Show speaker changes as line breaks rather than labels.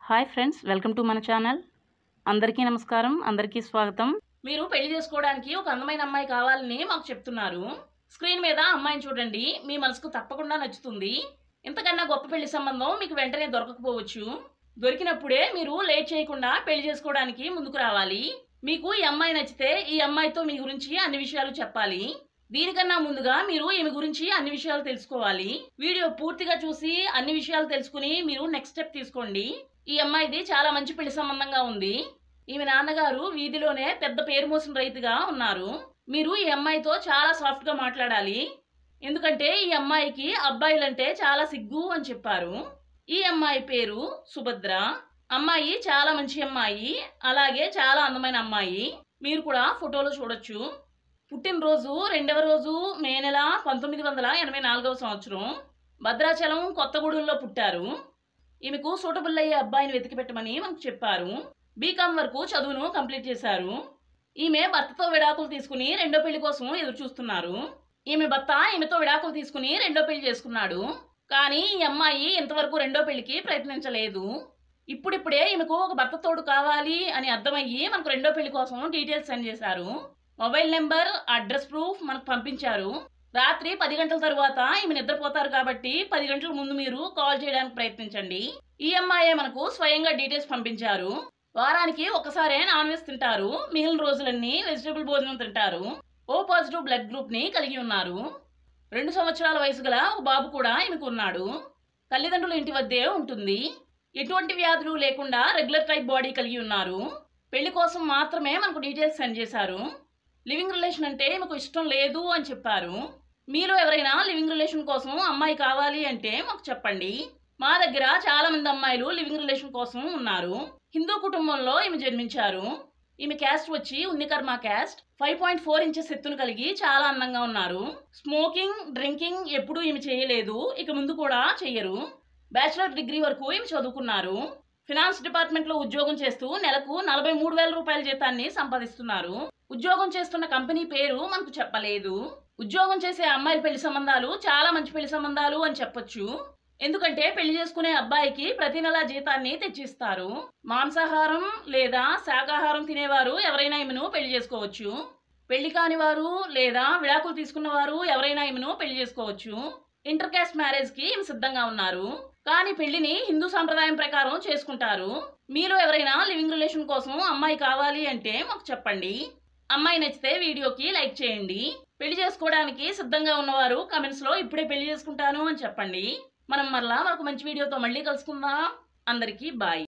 hi friends welcome to మన channel అందరికీ నమస్కారం అందరికీ స్వాగతం మీరు పెళ్లి చేసుకోవడానికి ఒక అందమైన అమ్మాయి కావాలని మాకు చెప్తున్నారు స్క్రీన్ మీద అమ్మాయిని చూడండి మీ మనసుకు తప్పకుండా నచ్చుతుంది ఇంతకన్నా గొప్ప పెళ్లి సంబంధం మీకు వెంటనే దొరకకపోవచ్చు దొరికినప్పుడే మీరు లేట్ చేయకుండా పెళ్లి చేసుకోవడానికి ముందుకు రావాలి మీకు ఈ అమ్మాయి నచ్చితే ఈ అమ్మాయితో మీ గురించి అన్ని విషయాలు చెప్పాలి దీనికన్నా ముందుగా మీరు ఈమె గురించి అన్ని విషయాలు తెలుసుకోవాలి వీడియో పూర్తిగా చూసి అన్ని విషయాలు తెలుసుకుని మీరు నెక్స్ట్ స్టెప్ తీసుకోండి ఈ అమ్మాయిది చాలా మంచి పెళ్లి సంబంధంగా ఉంది ఈమె నాన్నగారు వీధిలోనే పెద్ద పేరు మోసిన రైతుగా ఉన్నారు మీరు ఈ అమ్మాయితో చాలా సాఫ్ట్గా మాట్లాడాలి ఎందుకంటే ఈ అమ్మాయికి అబ్బాయిలంటే చాలా సిగ్గు అని చెప్పారు ఈ అమ్మాయి పేరు సుభద్ర అమ్మాయి చాలా మంచి అమ్మాయి అలాగే చాలా అందమైన అమ్మాయి మీరు కూడా ఫోటోలో చూడొచ్చు పుట్టినరోజు రెండవ రోజు మే నెల పంతొమ్మిది వందల ఎనభై నాలుగవ సంవత్సరం భద్రాచలం కొత్తగూడెంలో పుట్టారు ఈమెకు సూటబుల్ అయ్యే అబ్బాయిని వెతికి పెట్టమని మనకు చెప్పారు బీకామ్ వరకు చదువును కంప్లీట్ చేశారు ఈమె భర్తతో విడాకులు తీసుకుని రెండో పెళ్లి కోసం ఎదురు చూస్తున్నారు ఈమె భర్త ఈమెతో విడాకులు తీసుకుని రెండో పెళ్లి చేసుకున్నాడు కానీ ఈ అమ్మాయి ఇంతవరకు రెండో పెళ్లికి ప్రయత్నించలేదు ఇప్పుడిప్పుడే ఈమెకు ఒక భర్త తోడు కావాలి అని అర్థమయ్యి మనకు రెండో పెళ్లి కోసం డీటెయిల్స్ సెండ్ చేశారు మొబైల్ నెంబర్ అడ్రస్ ప్రూఫ్ మనకు పంపించారు రాత్రి పది గంటల తరువాత ఈమె నిద్రపోతారు కాబట్టి పది గంటల ముందు మీరు కాల్ చేయడానికి ప్రయత్నించండి ఈ అమ్మాయే మనకు స్వయంగా డీటెయిల్స్ పంపించారు వారానికి ఒకసారే నాన్ వెజ్ తింటారు మిగిలిన రోజులన్నీ వెజిటబుల్ భోజనం తింటారు ఓ పాజిటివ్ బ్లడ్ గ్రూప్ ని కలిగి ఉన్నారు రెండు సంవత్సరాల వయసు గల ఒక బాబు కూడా ఈమెకు ఉన్నాడు తల్లిదండ్రుల ఇంటి వద్దే ఉంటుంది ఎటువంటి వ్యాధులు లేకుండా రెగ్యులర్ టైప్ బాడీ కలిగి ఉన్నారు పెళ్లి కోసం మాత్రమే మనకు డీటెయిల్స్ సెండ్ చేశారు లివింగ్ రిలేషన్ అంటే మీకు ఇష్టం లేదు అని చెప్పారు మీలో ఎవరైనా లివింగ్ రిలేషన్ కోసం అమ్మాయి కావాలి అంటే మాకు చెప్పండి మా దగ్గర చాలా మంది అమ్మాయిలు లివింగ్ రిలేషన్ కోసం ఉన్నారు హిందూ కుటుంబంలో ఈమె జన్మించారు ఈమె క్యాస్ట్ వచ్చి ఉన్నికర్మ caste five point four inches ఎత్తును కలిగి చాలా అందంగా ఉన్నారు స్మోకింగ్ డ్రింకింగ్ ఎప్పుడూ ఈమె చేయలేదు ఇక ముందు కూడా చెయ్యరు బ్యాచిలర్ డిగ్రీ వరకు ఈమె చదువుకున్నారు ఫినాన్స్ డిపార్ట్మెంట్ లో ఉద్యోగం చేస్తూ నెలకు నలభై మూడు వేల రూపాయల జీతాన్ని సంపాదిస్తున్నారు ఉద్యోగం చేస్తున్న కంపెనీ పేరు మనకు చెప్పలేదు ఉద్యోగం చేసే అమ్మాయిల పెళ్లి సంబంధాలు చాలా మంచి పెళ్లి సంబంధాలు అని చెప్పొచ్చు ఎందుకంటే పెళ్లి చేసుకునే అబ్బాయికి ప్రతి నెల జీతాన్ని తెచ్చిస్తారు మాంసాహారం లేదా శాకాహారం తినేవారు ఎవరైనా ఈమెను పెళ్లి చేసుకోవచ్చు పెళ్లి కాని వారు లేదా విడాకులు తీసుకున్న వారు ఎవరైనా ఈమెను పెళ్లి చేసుకోవచ్చు ఇంటర్ కాస్ట్ మ్యారేజ్ కి ఈమె సిద్ధంగా ఉన్నారు కానీ పెళ్లిని హిందూ సాంప్రదాయం ప్రకారం చేసుకుంటారు మీలో ఎవరైనా లివింగ్ రిలేషన్ కోసం అమ్మాయి కావాలి అంటే మాకు చెప్పండి అమ్మాయి నచ్చితే వీడియోకి లైక్ చేయండి పెళ్లి చేసుకోవడానికి సిద్ధంగా ఉన్నవారు కమెంట్స్ లో ఇప్పుడే పెళ్లి చేసుకుంటాను అని చెప్పండి మనం మరలా మరొక మంచి వీడియోతో మళ్ళీ కలుసుకుందాం అందరికీ బాయ్